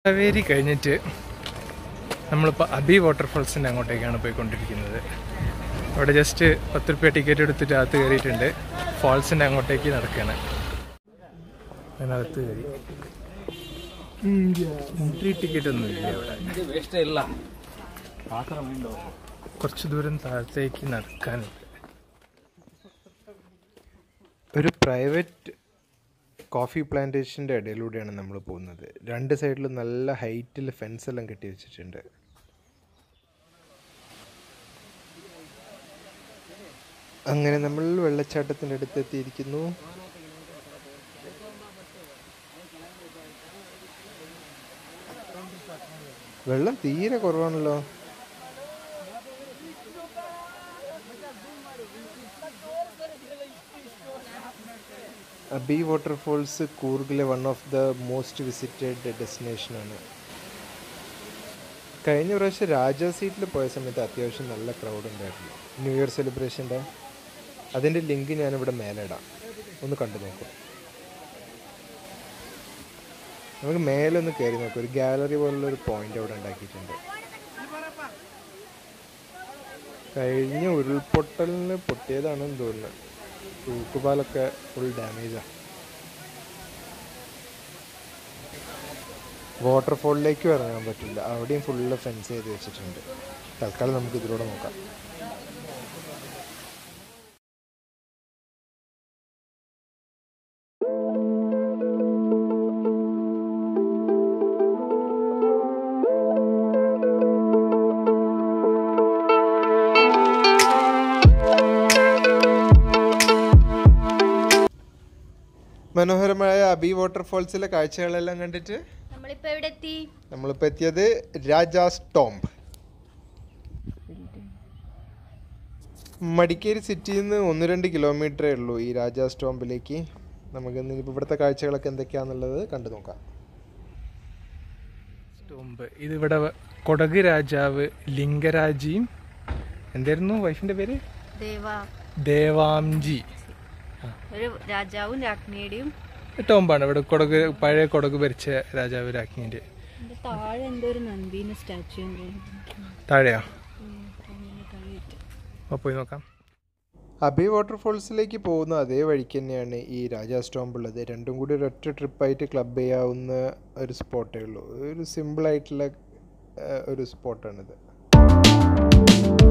കാവേരി കഴിഞ്ഞിട്ട് നമ്മളിപ്പോൾ അബി വാട്ടർഫോൾസിൻ്റെ അങ്ങോട്ടേക്കാണ് പോയിക്കൊണ്ടിരിക്കുന്നത് അവിടെ ജസ്റ്റ് പത്ത് റുപ്യ ടിക്കറ്റ് എടുത്തിട്ട് അകത്ത് കയറിയിട്ടുണ്ട് ഫാൾസിൻ്റെ അങ്ങോട്ടേക്ക് നടക്കുകയാണ് അതിനകത്ത് കയറി എൻട്രി ടിക്കറ്റ് ഒന്നും ഇല്ല അവിടെ ವೇಸ್ಟ್ ಇಲ್ಲ ಆ ಥರ ಮೈಂಡು കുറച്ച് ദൂരം താഴത്തേക്ക് നടക്കാനുണ്ട് ഒരു പ്രൈവറ്റ് കോഫി പ്ലാന്റേഷൻ്റെ ഇടയിലൂടെയാണ് നമ്മൾ പോകുന്നത് രണ്ട് സൈഡിലും നല്ല ഹൈറ്റിൽ ഫെൻസ് എല്ലാം കെട്ടി വെച്ചിട്ടുണ്ട് അങ്ങനെ നമ്മൾ വെള്ളച്ചാട്ടത്തിൻ്റെ അടുത്ത് എത്തിയിരിക്കുന്നു വെള്ളം തീരെ കുറവാണല്ലോ അബി വാട്ടർഫോൾസ് കൂർഗിലെ one of the most visited ഡെസ്റ്റിനേഷനാണ് കഴിഞ്ഞ പ്രാവശ്യം രാജാ സീറ്റിൽ പോയ സമയത്ത് അത്യാവശ്യം നല്ല ക്രൗഡ് ഉണ്ടായിരുന്നു ന്യൂ ഇയർ സെലിബ്രേഷൻ്റെ അതിൻ്റെ ലിങ്ക് ഞാനിവിടെ മേലെ ഇടാം ഒന്ന് കണ്ടു നോക്കും നമുക്ക് മേലെ ഒന്ന് കയറി നോക്കാം ഒരു ഗാലറി പോലുള്ള ഒരു പോയിന്റ് അവിടെ ഉണ്ടാക്കിയിട്ടുണ്ട് കഴിഞ്ഞ ഉരുൾപൊട്ടലിന് പൊട്ടിയതാണെന്ന് തോന്നുന്നു തൂക്കുപാലൊക്കെ ഫുൾ ഡാമേജാണ് വാട്ടർഫോളിലേക്കും ഇറങ്ങാൻ പറ്റില്ല അവിടെയും ഫുള്ള് ഫെൻസ് ചെയ്ത് വെച്ചിട്ടുണ്ട് തൽക്കാലം നമുക്ക് ഇതിലൂടെ നോക്കാം മനോഹരമായ അബി വാട്ടർഫോൾസിലെ കാഴ്ചകളെല്ലാം കണ്ടിട്ട് നമ്മളിപ്പോ എവിടെ എത്തി നമ്മളിപ്പോൾ എത്തിയത് രാജാസ് ടോംബ് മടിക്കേരി സിറ്റിയിൽ നിന്ന് ഒന്ന് രണ്ട് കിലോമീറ്ററേ ഉള്ളൂ ഈ രാജാസ് ടോംബിലേക്ക് നമുക്ക് ഇന്ന് ഇപ്പൊ ഇവിടുത്തെ കാഴ്ചകളൊക്കെ എന്തൊക്കെയാണെന്നുള്ളത് കണ്ടു നോക്കാം ടോംബ് ഇതിവിടെ കൊടക് രാജാവ് ലിംഗരാജിയും എന്തായിരുന്നു വൈഫിന്റെ പേര് ദേവ ദേവാംജി ഒരു രാജാവും രാജ്ഞിയുടെയും ടോംബാണ് ഇവിടെ കൊടക് പഴയ കൊടക് ഭരിച്ച രാജാവ് രാജ്ഞിന്റെ അതിന്റെ താഴെ എന്തോ ഒരു നന്ദീന സ്റ്റാച്ചു താഴെയാ അപ്പോൾ പോയി നോക്കാം അബി വാട്ടർഫോൾസിലേക്ക് പോകുന്ന അതേ വഴിക്ക് തന്നെയാണ് ഈ രാജാ സ്റ്റോംബ് ഉള്ളത് രണ്ടും കൂടി ഒരൊറ്റ ട്രിപ്പായിട്ട് ക്ലബ് ചെയ്യാവുന്ന ഒരു സ്പോട്ടേ ഉള്ളൂ ഒരു സിമ്പിളായിട്ടുള്ള ഒരു സ്പോട്ടാണിത്